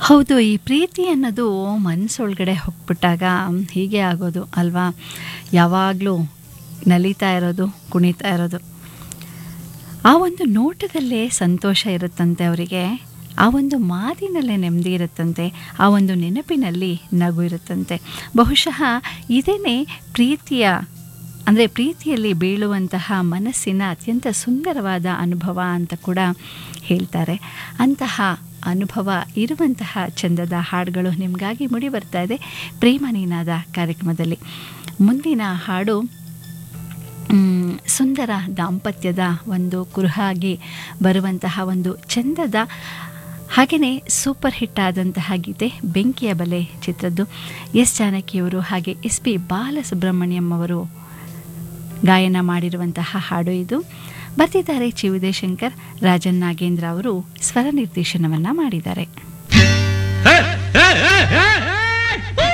ಹೌದು ಈ ಪ್ರೀತಿ ಅನ್ನೋದು ಮನಸ್ಸೊಳಗಡೆ ಹೋಗ್ಬಿಟ್ಟಾಗ ಹೀಗೆ ಆಗೋದು ಅಲ್ವಾ ಯಾವಾಗಲೂ ನಲಿತಾ ಇರೋದು ಕುಣಿತಾ ಇರೋದು ಆ ಒಂದು ನೋಟದಲ್ಲೇ ಸಂತೋಷ ಇರುತ್ತಂತೆ ಅವರಿಗೆ ಆ ಒಂದು ಮಾತಿನಲ್ಲೇ ನೆಮ್ಮದಿ ಇರುತ್ತಂತೆ ಆ ಒಂದು ನೆನಪಿನಲ್ಲಿ ನಗು ಇರುತ್ತಂತೆ ಬಹುಶಃ ಇದೇನೇ ಪ್ರೀತಿಯ ಅಂದರೆ ಪ್ರೀತಿಯಲ್ಲಿ ಬೀಳುವಂತಹ ಮನಸ್ಸಿನ ಅತ್ಯಂತ ಸುಂದರವಾದ ಅನುಭವ ಅಂತ ಕೂಡ ಹೇಳ್ತಾರೆ ಅಂತಹ ಅನುಭವ ಇರುವಂತಹ ಚಂದದ ಹಾಡುಗಳು ನಿಮಗಾಗಿ ಮುಡಿ ಬರ್ತಾ ಇದೆ ಪ್ರೇಮ ನೀನಾದ ಕಾರ್ಯಕ್ರಮದಲ್ಲಿ ಮುಂದಿನ ಹಾಡು ಮ್, ಸುಂದರ ದಾಂಪತ್ಯದ ಒಂದು ಕುರುಹಾಗಿ ಬರುವಂತಹ ಒಂದು ಚಂದದ ಹಾಗೆಯೇ ಸೂಪರ್ ಹಿಟ್ ಆದಂತಹ ಗೀತೆ ಬೆಂಕಿಯ ಬಲೆ ಚಿತ್ರದ್ದು ಎಸ್ ಜಾನಕಿಯವರು ಹಾಗೆ ಎಸ್ ಪಿ ಬಾಲಸುಬ್ರಹ್ಮಣ್ಯಂ ಅವರು ಗಾಯನ ಮಾಡಿರುವಂತಹ ಹಾಡು ಇದು ಬರ್ತಿದ್ದಾರೆ ಚಿ ವಿಜಯಶಂಕರ್ ರಾಜನ್ ನಾಗೇಂದ್ರ ಅವರು ಸ್ವರ ನಿರ್ದೇಶನವನ್ನು ಮಾಡಿದ್ದಾರೆ